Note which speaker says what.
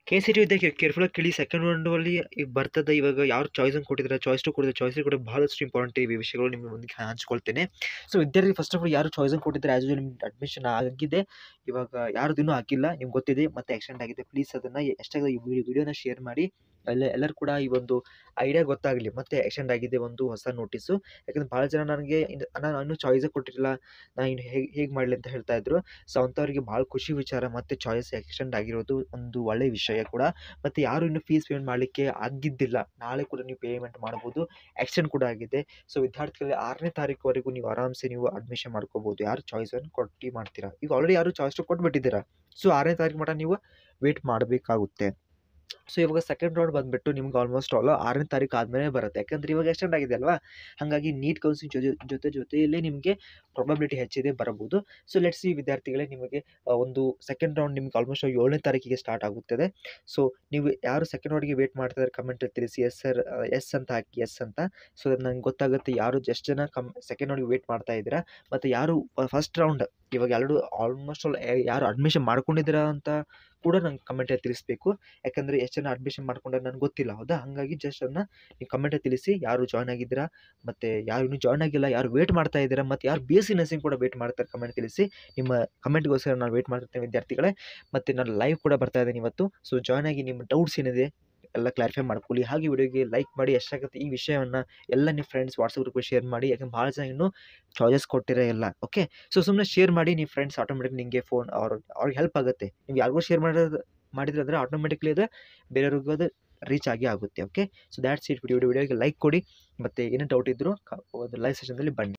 Speaker 1: K C T ಇದ್ದಾಗ ಕೇರ್ಫುಲ್ಲಾಗಿ ಕೇಳಿ second ರೌಂಡಲ್ಲಿ ಈಗ ಬರ್ತದೆ ಇವಾಗ ಯಾರು ಚಾಯ್ಸನ್ನು ಕೊಟ್ಟಿದ್ದಾರೆ ಚಾಯ್ಸ್ ಟು ಕೊಟ್ಟಿದ್ದಾರೆ ಚಾಯ್ಸ್ ಕೂಡ ಭಾಳಷ್ಟು ಇಂಪಾರ್ಟೆಂಟ್ ಇವೆ ವಿಷಯಗಳು ನಿಮ್ಮ ಮುಂದೆ ಹಂಚ್ಕೊಳ್ತೇನೆ ಸೊ ವಿದ್ಯಾರ್ಥಿ ಫಸ್ಟ್ ಆಫ್ ಆಲ್ ಯಾರು ಚಾಯ್ಸನ್ನು ಕೊಟ್ಟಿದ್ದಾರೆ ಆ್ಯಸ್ ಯೂಶಲ್ ನಿಮ್ಗೆ ಅಡ್ಮಿಷನ್ ಆಗಿದೆ ಇವಾಗ ಯಾರ್ದು ಇನ್ನೂ ಆಗಿಲ್ಲ ನಿಮ್ಗೆ ಗೊತ್ತಿದೆ ಮತ್ತೆ ಆಕ್ಸಿಡೆಂಟ್ ಆಗಿದೆ ಪ್ಲೀಸ್ ಅದನ್ನು ಎಷ್ಟಾಗಿದೆ ಈ ವಿಡಿಯೋನ ಶೇರ್ ಮಾಡಿ ಎಲ್ಲ ಎಲ್ಲರೂ ಕೂಡ ಈ ಒಂದು ಐಡಿಯಾ ಗೊತ್ತಾಗಲಿ ಮತ್ತೆ ಆಕ್ಸಿಡೆಂಟ್ ಆಗಿದೆ ಒಂದು ಹೊಸ ನೋಟಿಸು ಯಾಕಂದ್ರೆ ಭಾಳ ಜನ ನನಗೆ ಇನ್ನು ನಾನು ಇನ್ನೂ ಚಾಯ್ಸೇ ಕೊಟ್ಟಿರಲಿಲ್ಲ ನಾನು ಇನ್ನು ಹೇಗೆ ಹೇಗೆ ಮಾಡಲಿ ಅಂತ ಹೇಳ್ತಾ ಇದ್ರು ಸೊ ಅಂಥವ್ರಿಗೆ ಭಾಳ ಖುಷಿ ವಿಚಾರ ಮತ್ತು ಚಾಯ್ಸ್ ಎಕ್ಸ್ಟೆಂಡ್ ಆಗಿರೋದು ಒಂದು ಒಳ್ಳೆಯ ವಿಷಯ ಕೂಡ ಮತ್ತು ಯಾರು ಇನ್ನೂ ಫೀಸ್ ಪೇಮೆಂಟ್ ಮಾಡಲಿಕ್ಕೆ ಆಗಿದ್ದಿಲ್ಲ ನಾಳೆ ಕೂಡ ನೀವು ಪೇಮೆಂಟ್ ಮಾಡ್ಬೋದು ಎಕ್ಸ್ಟೆಂಡ್ ಕೂಡ ಆಗಿದೆ ಸೊ ವಿದ್ಯಾರ್ಥಿಗಳಿಗೆ ಆರನೇ ತಾರೀಕುವರೆಗೂ ನೀವು ಆರಾಮ್ಸೆ ನೀವು ಅಡ್ಮಿಷನ್ ಮಾಡ್ಕೋಬೋದು ಯಾರು ಚಾಯ್ಸನ್ನು ಕೊಟ್ಟು ಮಾಡ್ತೀರಾ ಈಗ ಆಲ್ರೆಡಿ ಯಾರು ಚಾಯ್ಸ್ ಕೊಟ್ಬಿಟ್ಟಿದ್ದೀರಾ ಸೊ ಆರನೇ ತಾರೀಕು ಮಟ್ಟ ನೀವು ವೇಟ್ ಮಾಡಬೇಕಾಗುತ್ತೆ ಸೊ ಇವಾಗ ಸೆಕೆಂಡ್ ರೌಂಡ್ ಬಂದುಬಿಟ್ಟು ನಿಮ್ಗೆ ಆಲ್ಮೋಸ್ಟ್ ಆಲ್ ಆರನೇ ತಾರೀಕು ಆದಮೇಲೆ ಬರುತ್ತೆ ಯಾಕಂದ್ರೆ ಇವಾಗ ಎಕ್ಸ್ಟೆಂಡ್ ಆಗಿದೆ ಅಲ್ವಾ ಹಾಗಾಗಿ ನೀಟ್ ಕೌನ್ಸಿಲಿಂಗ್ ಜೊತೆ ಜೊತೆ ಜೊತೆಯಲ್ಲೇ ನಿಮಗೆ ಪ್ರಾಬಬಿಲಿಟಿ ಹೆಚ್ಚಿದೆ ಬರಬಹುದು ಸೊ ಲೆಟ್ಸ್ ಈ ವಿದ್ಯಾರ್ಥಿಗಳೇ ನಿಮಗೆ ಆ, ಒಂದು ಸೆಕೆಂಡ್ ರೌಂಡ್ ನಿಮ್ಗೆ ಆಲ್ಮೋಸ್ಟ್ ಏಳನೇ ತಾರೀಕಿಗೆ ಸ್ಟಾರ್ಟ್ ಆಗುತ್ತದೆ ಸೊ ನೀವು ಯಾರು ಸೆಕೆಂಡ್ ರೌಂಡ್ಗೆ ವೇಟ್ ಮಾಡ್ತಿದ್ದಾರೆ ಕಮೆಂಟಲ್ಲಿ ತಿಳಿಸಿ ಎಸ್ ಸರ್ ಎಸ್ ಅಂತ ಹಾಕಿ ಎಸ್ ಅಂತ ಸೊ ಅದು ನಂಗೆ ಗೊತ್ತಾಗುತ್ತೆ ಯಾರು ಎಷ್ಟು ಜನ ಕಮ್ ಸೆಕೆಂಡ್ ರೌಂಡ್ಗೆ ವೇಟ್ ಮಾಡ್ತಾ ಇದ್ದೀರಾ ಮತ್ತು ಯಾರು ಫಸ್ಟ್ ರೌಂಡ್ ಇವಾಗ ಎರಡು ಆಲ್ಮೋಸ್ಟ್ ಆಲ್ ಯಾರು ಅಡ್ಮಿಷನ್ ಮಾಡ್ಕೊಂಡಿದ್ದೀರಾ ಅಂತ ಕೂಡ ನಂಗೆ ಕಮೆಂಟಲ್ಲಿ ತಿಳಿಸ್ಬೇಕು ಯಾಕಂದರೆ ಎಷ್ಟು ಜನ ಅಡ್ಮಿಷನ್ ಮಾಡ್ಕೊಂಡ್ರೆ ನನಗೆ ಗೊತ್ತಿಲ್ಲ ಹೌದಾ ಹಾಗಾಗಿ ಜಸ್ಟ್ ಅದನ್ನ ನೀವು ಕಮೆಂಟಲ್ಲಿ ತಿಳಿಸಿ ಯಾರು ಜಾಯ್ನ್ ಆಗಿದ್ದೀರಾ ಮತ್ತು ಯಾರು ಇನ್ನೂ ಜಾಯ್ನ್ ಆಗಿಲ್ಲ ಯಾರು ವೇಟ್ ಮಾಡ್ತಾ ಇದ್ದೀರಾ ಮತ್ತು ಯಾರು ಬಿ ಎಸ್ ಸಿ ನರ್ಸಿಂಗ್ ಕೂಡ ವೇಟ್ ಮಾಡ್ತಾರೆ ಕಮೆಂಟ್ ತಿಳಿಸಿ ನಿಮ್ಮ ಕಮೆಂಟ್ಗೋಸ್ಕರ ನಾನು ವೇಟ್ ಮಾಡ್ತಿರ್ತೇನೆ ವಿದ್ಯಾರ್ಥಿಗಳೇ ಮತ್ತು ನಾನು ಲೈವ್ ಕೂಡ ಬರ್ತಾ ಇದ್ದೀನಿ ಇವತ್ತು ಸೊ ಜಾಯ್ನ್ ಆಗಿ ನಿಮ್ಮ ಡೌಟ್ಸ್ ಏನಿದೆ ಎಲ್ಲ ಕ್ಲಾರಿಫೈ ಮಾಡ್ಕೊಳ್ಳಿ ಹಾಗೆ ವಿಡಿಯೋಗೆ ಲೈಕ್ ಮಾಡಿ ಎಷ್ಟಾಗುತ್ತೆ ಈ ವಿಷಯವನ್ನು ಎಲ್ಲ ನಿಮ್ಮ ಫ್ರೆಂಡ್ಸ್ ವಾಟ್ಸಪ್ ಗ್ರೂಪ್ಗೆ ಶೇರ್ ಮಾಡಿ ಯಾಕಂದ್ರೆ ಭಾಳ ಜನ ಇನ್ನೂ ಚಾಯ್ಸಸ್ ಕೊಟ್ಟಿರೋ ಇಲ್ಲ ಓಕೆ ಸೊ ಸುಮ್ಮನೆ ಶೇರ್ ಮಾಡಿ ನಿಮ್ಮ ಫ್ರೆಂಡ್ಸ್ ಆಟೋಮೆಟಿಕ್ ನಿಮಗೆ ಫೋನ್ ಅವ್ರ ಅವ್ರಿಗೆ ಹೆಲ್ಪ್ ಆಗುತ್ತೆ ನೀವು ಯಾರಿಗೂ ಶೇರ್ ಮಾಡೋದು ಮಾಡಿದ್ರೆ ಅಂದರೆ ಆಟೋಮೆಟಿಕ್ಲಿ ಅದು ಬೇರೆಯವ್ರಿಗೂ ಅದು ರೀಚ್ ಆಗಿ ಆಗುತ್ತೆ okay so that's it video ವಿಡಿಯೋಗೆ ಲೈಕ್ ಕೊಡಿ ಮತ್ತು ಏನೇ ಡೌಟ್ ಇದ್ದರೂ ಒಂದು ಲೈವ್ ಸೆಷನ್ದಲ್ಲಿ ಬನ್ನಿ